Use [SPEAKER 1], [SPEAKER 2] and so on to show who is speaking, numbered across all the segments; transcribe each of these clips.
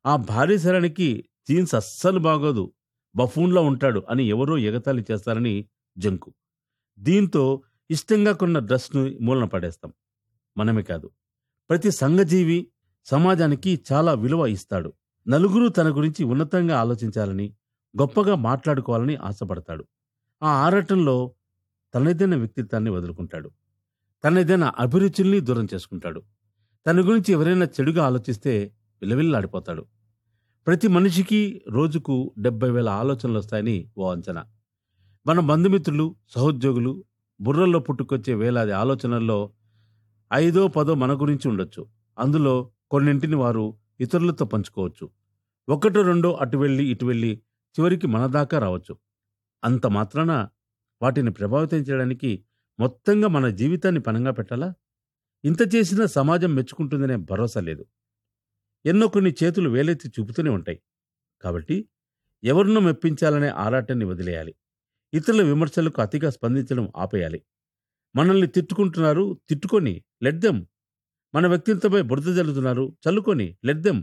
[SPEAKER 1] ఆ భారీ శరానికి జీన్స్ అస్సలు బాగోదు బఫూన్లో ఉంటాడు అని ఎవరో ఎగతాళి చేస్తారని జంకు దీంతో ఇష్టంగా కొన్న డ్రెస్ను మూలన పడేస్తాం మనమే కాదు ప్రతి సంఘజీవి సమాజానికి చాలా విలువ ఇస్తాడు నలుగురు తన గురించి ఉన్నతంగా ఆలోచించాలని గొప్పగా మాట్లాడుకోవాలని ఆశపడతాడు ఆ ఆరాటంలో తనదైన వ్యక్తిత్వాన్ని వదులుకుంటాడు తనదైన అభిరుచుల్ని దూరం చేసుకుంటాడు తన గురించి ఎవరైనా చెడుగా ఆలోచిస్తే విలవిల్లాడిపోతాడు ప్రతి మనిషికి రోజుకు డెబ్బై వేల ఆలోచనలు వస్తాయని ఓ అంచనా మన బంధుమిత్రులు సహోద్యోగులు బుర్రల్లో పుట్టుకొచ్చే వేలాది ఆలోచనల్లో ఐదో పదో మన గురించి ఉండొచ్చు అందులో కొన్నింటిని వారు ఇతరులతో పంచుకోవచ్చు ఒకటో రెండో అటు వెళ్ళి ఇటు వెళ్ళి చివరికి మన దాకా రావచ్చు అంత మాత్రాన వాటిని ప్రభావితం చేయడానికి మొత్తంగా మన జీవితాన్ని పనంగా పెట్టాలా ఇంత చేసినా సమాజం మెచ్చుకుంటుందనే భరోసా లేదు ఎన్నో కొన్ని చేతులు వేలెత్తి చూపుతూనే ఉంటాయి కాబట్టి ఎవరినో మెప్పించాలనే ఆరాటాన్ని వదిలేయాలి ఇతరుల విమర్శలకు అతిగా స్పందించడం ఆపేయాలి మనల్ని తిట్టుకుంటున్నారు తిట్టుకొని లెడ్దెం మన వ్యక్తిత్వంపై బురద జల్లుతున్నారు చల్లుకొని లెడ్దెం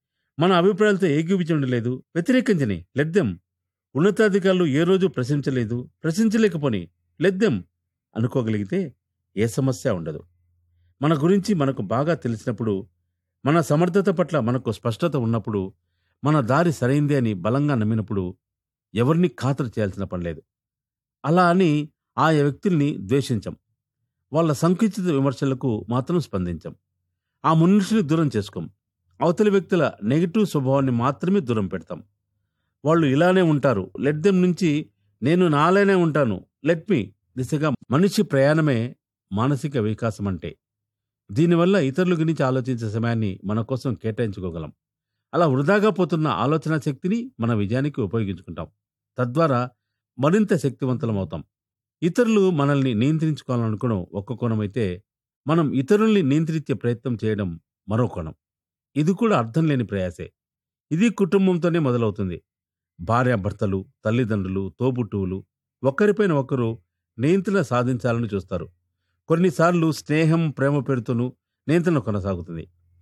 [SPEAKER 1] మన అభిప్రాయాలతో ఏకీపించడం లేదు వ్యతిరేకించని లెడ్దెం ఉన్నతాధికారులు ఏ రోజు ప్రశంసలేదు ప్రశంసలేకపోని లెద్దెం అనుకోగలిగితే ఏ సమస్య ఉండదు మన గురించి మనకు బాగా తెలిసినప్పుడు మన సమర్థత పట్ల మనకు స్పష్టత ఉన్నప్పుడు మన దారి సరైంది అని బలంగా నమ్మినప్పుడు ఎవరిని ఖాతరు చేయాల్సిన పని లేదు అలా అని ఆయా వ్యక్తుల్ని ద్వేషించం వాళ్ళ సంకుచిత విమర్శలకు మాత్రం స్పందించం ఆ మనుషుని దూరం చేసుకోం అవతలి వ్యక్తుల నెగిటివ్ స్వభావాన్ని మాత్రమే దూరం పెడతాం వాళ్ళు ఇలానే ఉంటారు లెట్ దెమ్ నుంచి నేను నాలానే ఉంటాను లెట్ మీ దిశగా మనిషి ప్రయాణమే మానసిక వికాసం అంటే దీనివల్ల ఇతరుల గురించి ఆలోచించే సమయాన్ని మన కోసం కేటాయించుకోగలం అలా వృధాగా పోతున్న ఆలోచన శక్తిని మన విజయానికి ఉపయోగించుకుంటాం తద్వారా మరింత శక్తివంతులం అవుతాం ఇతరులు మనల్ని నియంత్రించుకోవాలనుకోవడం ఒక్క కోణం అయితే మనం ఇతరుల్ని నియంత్రించే ప్రయత్నం చేయడం మరో కోణం ఇది కూడా అర్థం లేని ప్రయాసే ఇది కుటుంబంతోనే మొదలవుతుంది భార్యాభర్తలు తల్లిదండ్రులు తోబుట్టువులు ఒకరిపైన ఒకరు నియంత్రణ సాధించాలని చూస్తారు కొన్నిసార్లు స్నేహం ప్రేమ పేరుతోనూ నియంత్రణ కొనసాగుతుంది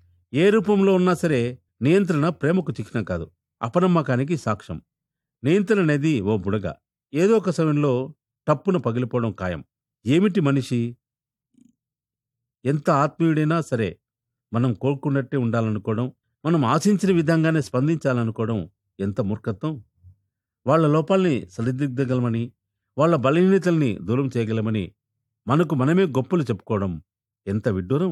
[SPEAKER 1] ఏ రూపంలో ఉన్నా సరే నియంత్రణ ప్రేమకు చిహ్నం కాదు అపనమ్మకానికి సాక్ష్యం నియంత్రణ అనేది ఓ బుడగ ఏదో ఒక సమయంలో టప్పున పగిలిపోవడం ఖాయం ఏమిటి మనిషి ఎంత ఆత్మీయుడైనా సరే మనం కోరుకున్నట్టే ఉండాలనుకోవడం మనం ఆశించిన విధంగానే స్పందించాలనుకోవడం ఎంత మూర్ఖత్వం వాళ్ళ లోపాల్ని సరిదిద్దగలమని వాళ్ళ బలహీనతల్ని దూరం చేయగలమని మనకు మనమే గొప్పలు చెప్పుకోవడం ఎంత విడ్డూరం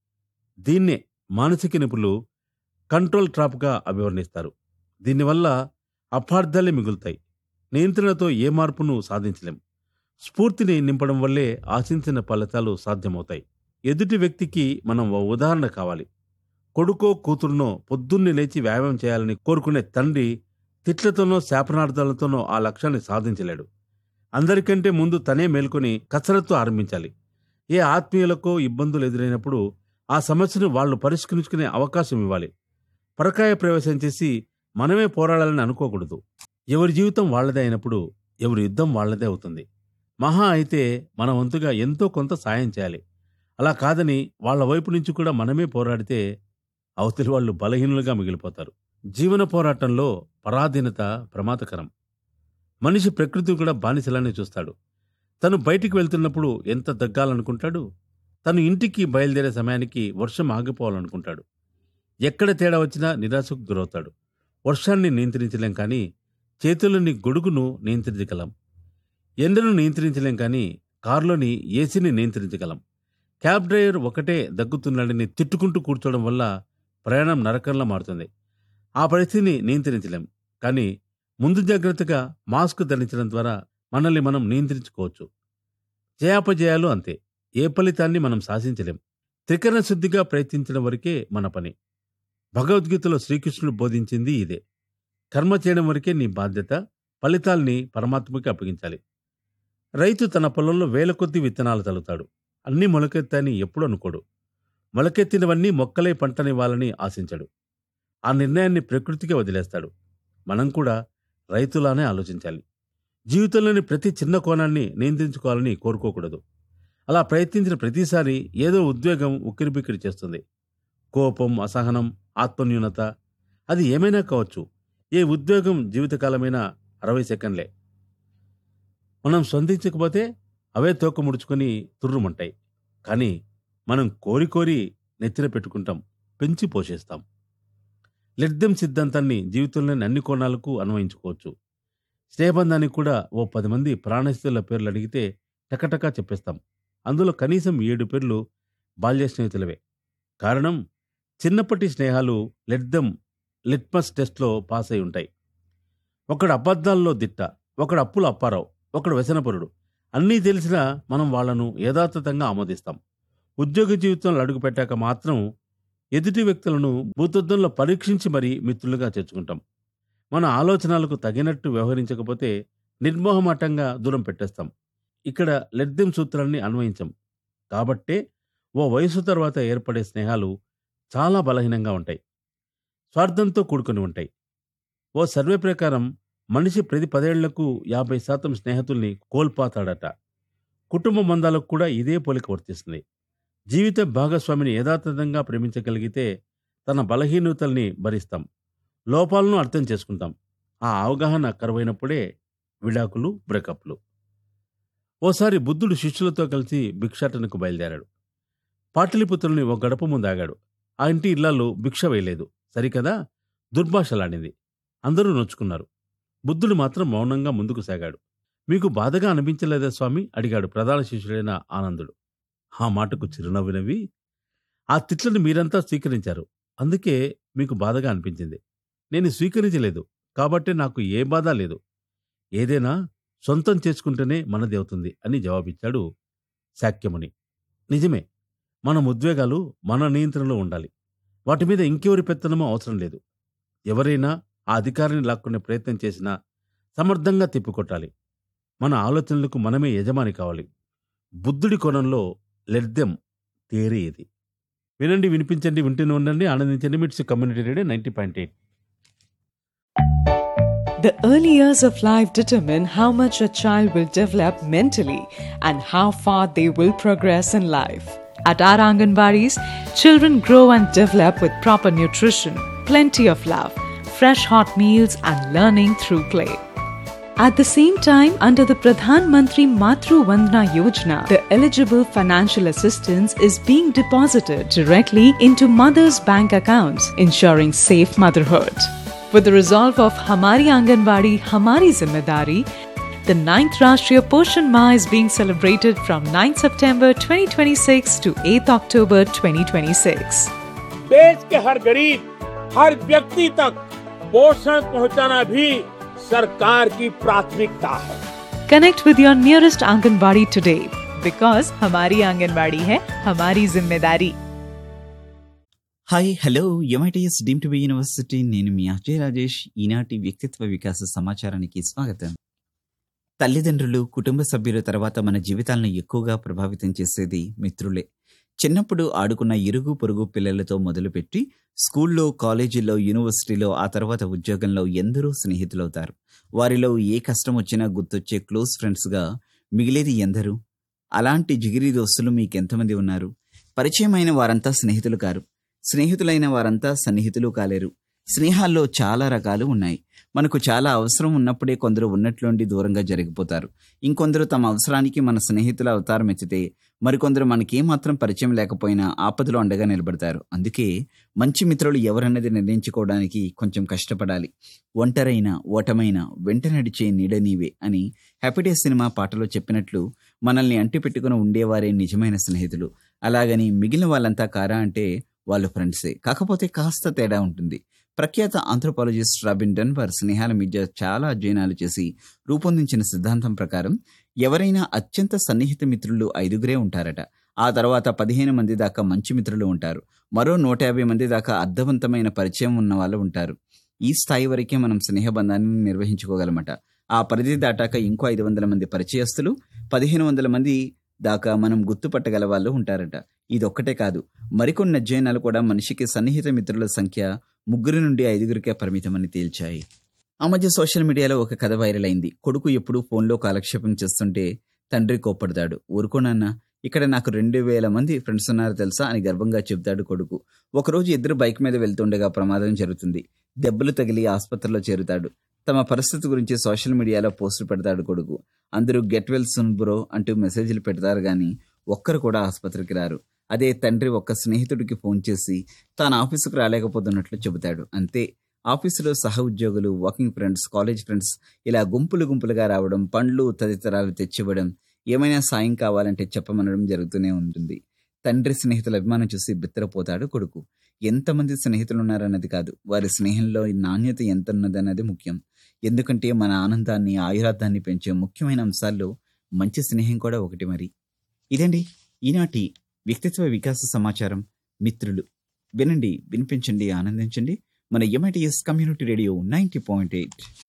[SPEAKER 1] దీన్నే మానసిక నిపుణులు కంట్రోల్ ట్రాప్గా అభివర్ణిస్తారు దీనివల్ల అపార్థాలే మిగులుతాయి నియంత్రణతో ఏ మార్పును సాధించలేం స్ఫూర్తిని నింపడం వల్లే ఆశించిన ఫలితాలు సాధ్యమవుతాయి ఎదుటి వ్యక్తికి మనం ఓ ఉదాహరణ కావాలి కొడుకో కూతురునో పొద్దున్నే లేచి వ్యాయామం చేయాలని కోరుకునే తండ్రి తిట్లతోనో శాపనార్థాలతోనో ఆ లక్ష్యాన్ని సాధించలేడు అందరికంటే ముందు తనే మేల్కొని కసరత్తు ఆరంభించాలి ఏ ఆత్మీయులకో ఇబ్బందులు ఎదురైనప్పుడు ఆ సమస్యను వాళ్ళు పరిష్కరించుకునే అవకాశం ఇవ్వాలి పరకాయ ప్రవేశం చేసి మనమే పోరాడాలని అనుకోకూడదు ఎవరి జీవితం వాళ్ళదే అయినప్పుడు ఎవరి యుద్ధం వాళ్ళదే అవుతుంది మహా అయితే మన వంతుగా ఎంతో కొంత సాయం చేయాలి అలా కాదని వాళ్ళ వైపు నుంచి కూడా మనమే పోరాడితే అవతలి వాళ్ళు బలహీనులుగా మిగిలిపోతారు జీవన పోరాటంలో పరాధీనత ప్రమాదకరం మనిషి ప్రకృతి కూడా బానిసలానే చూస్తాడు తను బయటికి వెళ్తున్నప్పుడు ఎంత దగ్గాలనుకుంటాడు తను ఇంటికి బయలుదేరే సమయానికి వర్షం ఆగిపోవాలనుకుంటాడు ఎక్కడ తేడా వచ్చినా నిరాశకు గురవుతాడు వర్షాన్ని నియంత్రించలేం కానీ చేతుల్లోని గొడుగును నియంత్రించగలం ఎండను నియంత్రించలేం కానీ కారులోని ఏసీని నియంత్రించగలం క్యాబ్ డ్రైవర్ ఒకటే దగ్గుతున్నాడని తిట్టుకుంటూ కూర్చోవడం వల్ల ప్రయాణం నరకంలా మారుతుంది ఆ పరిస్థితిని నియంత్రించలేం కానీ ముందు జాగ్రత్తగా మాస్క్ ధరించడం ద్వారా మనల్ని మనం నియంత్రించుకోవచ్చు జయాపజయాలు అంతే ఏ ఫలితాన్ని మనం శాసించలేం త్రికరణ శుద్ధిగా ప్రయత్నించడం వరకే మన పని భగవద్గీతలో శ్రీకృష్ణుడు బోధించింది ఇదే కర్మ చేయడం వరకే నీ బాధ్యత ఫలితాల్ని పరమాత్మకి అప్పగించాలి రైతు తన పొలంలో వేల కొద్ది విత్తనాలు తల్లుతాడు అన్నీ మొలకెత్తాని ఎప్పుడు అనుకోడు మొలకెత్తినవన్నీ మొక్కలై పంటనివ్వాలని ఆశించడు ఆ నిర్ణయాన్ని ప్రకృతికి వదిలేస్తాడు మనం కూడా రైతులానే ఆలోచించాలి జీవితంలోని ప్రతి చిన్న కోణాన్ని నియంత్రించుకోవాలని కోరుకోకూడదు అలా ప్రయత్నించిన ప్రతిసారి ఏదో ఉద్వేగం ఉక్కిరిబిక్కిరి చేస్తుంది కోపం అసహనం ఆత్మన్యూనత అది ఏమైనా కావచ్చు ఏ ఉద్యోగం జీవితకాలమైన అరవై సెకండ్లే మనం స్పందించకపోతే అవే తోక ముడుచుకొని తుర్రుమంటాయి కానీ మనం కోరి కోరి నెత్తిన పెట్టుకుంటాం పెంచి పోషిస్తాం లెడ్దెం సిద్ధాంతాన్ని జీవితంలోని అన్ని కోణాలకు అన్వయించుకోవచ్చు స్నేహబంధానికి కూడా ఓ పది మంది ప్రాణస్థితుల పేర్లు అడిగితే టకటకా చెప్పేస్తాం అందులో కనీసం ఏడు పేర్లు బాల్య స్నేహితులవే కారణం చిన్నప్పటి స్నేహాలు లెడ్దెం లిట్మస్ టెస్ట్లో పాస్ అయి ఉంటాయి ఒకడు అబద్ధాల్లో దిట్ట ఒకడు అప్పులు అప్పారావు ఒకడు వ్యసనపరుడు అన్నీ తెలిసినా మనం వాళ్లను యథాతథంగా ఆమోదిస్తాం ఉద్యోగ జీవితంలో అడుగుపెట్టాక మాత్రం ఎదుటి వ్యక్తులను భూతద్దంలో పరీక్షించి మరీ మిత్రులుగా చేర్చుకుంటాం మన ఆలోచనలకు తగినట్టు వ్యవహరించకపోతే నిర్మోహమాటంగా దూరం పెట్టేస్తాం ఇక్కడ లెడ్దెం సూత్రాన్ని అన్వయించం కాబట్టే ఓ వయసు తర్వాత ఏర్పడే స్నేహాలు చాలా బలహీనంగా ఉంటాయి స్వార్థంతో కూడుకొని ఉంటాయి ఓ సర్వే ప్రకారం మనిషి ప్రతి పదేళ్లకు యాభై శాతం స్నేహితుల్ని కోల్పోతాడట కుటుంబ బంధాలకు కూడా ఇదే పోలిక వర్తిస్తుంది జీవిత భాగస్వామిని యథాతథంగా ప్రేమించగలిగితే తన బలహీనతల్ని భరిస్తాం లోపాలను అర్థం చేసుకుంటాం ఆ అవగాహన కరువైనప్పుడే విడాకులు బ్రేకప్లు ఓసారి బుద్ధుడు శిష్యులతో కలిసి భిక్షాటనకు బయలుదేరాడు పాటలిపుత్రుల్ని ఒక గడప ముందు ఆగాడు ఆ ఇంటి ఇళ్లలో భిక్ష వేయలేదు సరికదా దుర్భాషలాడింది అందరూ నొచ్చుకున్నారు బుద్ధుడు మాత్రం మౌనంగా ముందుకు సాగాడు మీకు బాధగా అనిపించలేదా స్వామి అడిగాడు ప్రధాన శిష్యుడైన ఆనందుడు ఆ మాటకు చిరునవ్వు నవ్వి ఆ తిట్లను మీరంతా స్వీకరించారు అందుకే మీకు బాధగా అనిపించింది నేను స్వీకరించలేదు కాబట్టి నాకు ఏ బాధ లేదు ఏదైనా సొంతం చేసుకుంటేనే మనది అవుతుంది అని జవాబిచ్చాడు శాక్యముని నిజమే మన ఉద్వేగాలు మన నియంత్రణలో ఉండాలి వాటి మీద ఇంకెవరి పెత్తనమో అవసరం లేదు ఎవరైనా ఆ అధికారాన్ని లాక్కునే ప్రయత్నం చేసినా సమర్థంగా తిప్పికొట్టాలి మన ఆలోచనలకు మనమే యజమాని కావాలి బుద్ధుడి కోణంలో లెడ్దెం థియరీ ఇది వినండి వినిపించండి వింటూనే ఉండండి ఆనందించండి MITS community radio ninety point eight
[SPEAKER 2] The early years of life determine how much a child will develop mentally and how far they will progress in life. At our Anganwadis, children grow and develop with proper nutrition, plenty of love, fresh hot meals, and learning through play. At the same time, under the Pradhan Mantri Matru Vandana Yojana, the eligible financial assistance is being deposited directly into mothers' bank accounts, ensuring safe motherhood. With the resolve of Hamari Anganwadi, Hamari Zimmedari, the 9th Rashtriya Poshan Ma is being celebrated from 9 September 2026 to 8 October 2026.
[SPEAKER 3] देश के हर गरीब हर व्यक्ति तक पोषण पहुंचाना भी सरकार की प्राथमिकता है
[SPEAKER 2] Connect with your nearest Anganwadi today because Hamari Anganwadi hai Hamari Zimmedari.
[SPEAKER 4] Hi hello MITS deemed to be university నేను మీ అజయ్ రాజేష్ ఈనాటి వ్యక్తిత్వ వికాస సమాచారానికి స్వాగతం తల్లిదండ్రులు కుటుంబ సభ్యుల తర్వాత మన జీవితాలను ఎక్కువగా ప్రభావితం చేసేది మిత్రులే చిన్నప్పుడు ఆడుకున్న ఇరుగు పొరుగు పిల్లలతో మొదలుపెట్టి స్కూల్లో కాలేజీల్లో యూనివర్సిటీలో ఆ తర్వాత ఉద్యోగంలో ఎందరో స్నేహితులవుతారు వారిలో ఏ కష్టం వచ్చినా గుర్తొచ్చే క్లోజ్ ఫ్రెండ్స్గా మిగిలేది ఎందరు అలాంటి జిగిరి దోస్తులు మీకెంతమంది ఉన్నారు పరిచయమైన వారంతా స్నేహితులు కారు స్నేహితులైన వారంతా సన్నిహితులు కాలేరు స్నేహాల్లో చాలా రకాలు ఉన్నాయి మనకు చాలా అవసరం ఉన్నప్పుడే కొందరు ఉన్నట్లుండి దూరంగా జరిగిపోతారు ఇంకొందరు తమ అవసరానికి మన స్నేహితుల అవతారం ఎత్తితే మరికొందరు మనకేమాత్రం పరిచయం లేకపోయినా ఆపదలో అండగా నిలబడతారు అందుకే మంచి మిత్రులు ఎవరన్నది నిర్ణయించుకోవడానికి కొంచెం కష్టపడాలి ఒంటరైన ఓటమైన వెంట నడిచే నీడ నీవే అని హ్యాపీడే సినిమా పాటలో చెప్పినట్లు మనల్ని అంటిపెట్టుకుని ఉండేవారే నిజమైన స్నేహితులు అలాగని మిగిలిన వాళ్ళంతా కారా అంటే వాళ్ళు ఫ్రెండ్సే కాకపోతే కాస్త తేడా ఉంటుంది ప్రఖ్యాత ఆంథ్రోపాలజిస్ట్ రాబిన్ డెన్వర్ స్నేహాల మధ్య చాలా అధ్యయనాలు చేసి రూపొందించిన సిద్ధాంతం ప్రకారం ఎవరైనా అత్యంత సన్నిహిత మిత్రులు ఐదుగురే ఉంటారట ఆ తర్వాత పదిహేను మంది దాకా మంచి మిత్రులు ఉంటారు మరో నూట యాభై మంది దాకా అర్థవంతమైన పరిచయం ఉన్న వాళ్ళు ఉంటారు ఈ స్థాయి వరకే మనం స్నేహబంధాన్ని నిర్వహించుకోగలమట ఆ పరిధి దాటాక ఇంకో ఐదు వందల మంది పరిచయస్తులు పదిహేను వందల మంది దాకా మనం గుర్తుపట్టగల వాళ్ళు ఉంటారట ఇదొక్కటే కాదు మరికొన్ని అధ్యయనాలు కూడా మనిషికి సన్నిహిత మిత్రుల సంఖ్య ముగ్గురు నుండి ఐదుగురికే పరిమితమని తేల్చాయి ఆ మధ్య సోషల్ మీడియాలో ఒక కథ వైరల్ అయింది కొడుకు ఎప్పుడు ఫోన్లో కాలక్షేపం చేస్తుంటే తండ్రి కోప్పడతాడు ఊరుకోనన్నా ఇక్కడ నాకు రెండు వేల మంది ఫ్రెండ్స్ ఉన్నారు తెలుసా అని గర్వంగా చెబుతాడు కొడుకు ఒకరోజు ఇద్దరు బైక్ మీద వెళ్తుండగా ప్రమాదం జరుగుతుంది దెబ్బలు తగిలి ఆసుపత్రిలో చేరుతాడు తమ పరిస్థితి గురించి సోషల్ మీడియాలో పోస్టులు పెడతాడు కొడుకు అందరూ గెట్ వెల్ సున్ బ్రో అంటూ మెసేజ్లు పెడతారు కానీ ఒక్కరు కూడా ఆసుపత్రికి రారు అదే తండ్రి ఒక్క స్నేహితుడికి ఫోన్ చేసి తాను ఆఫీసుకు రాలేకపోతున్నట్లు చెబుతాడు అంతే ఆఫీసులో సహ ఉద్యోగులు వాకింగ్ ఫ్రెండ్స్ కాలేజ్ ఫ్రెండ్స్ ఇలా గుంపులు గుంపులుగా రావడం పండ్లు తదితరాలు తెచ్చివ్వడం ఏమైనా సాయం కావాలంటే చెప్పమనడం జరుగుతూనే ఉంటుంది తండ్రి స్నేహితుల అభిమానం చూసి బిత్తరపోతాడు కొడుకు ఎంతమంది స్నేహితులు ఉన్నారన్నది కాదు వారి స్నేహంలో ఈ నాణ్యత ఎంత ఉన్నదన్నది ముఖ్యం ఎందుకంటే మన ఆనందాన్ని ఆయురార్థాన్ని పెంచే ముఖ్యమైన అంశాల్లో మంచి స్నేహం కూడా ఒకటి మరి ఇదండి ఈనాటి వ్యక్తిత్వ వికాస సమాచారం మిత్రులు వినండి వినిపించండి ఆనందించండి మన MITS community radio ninety point eight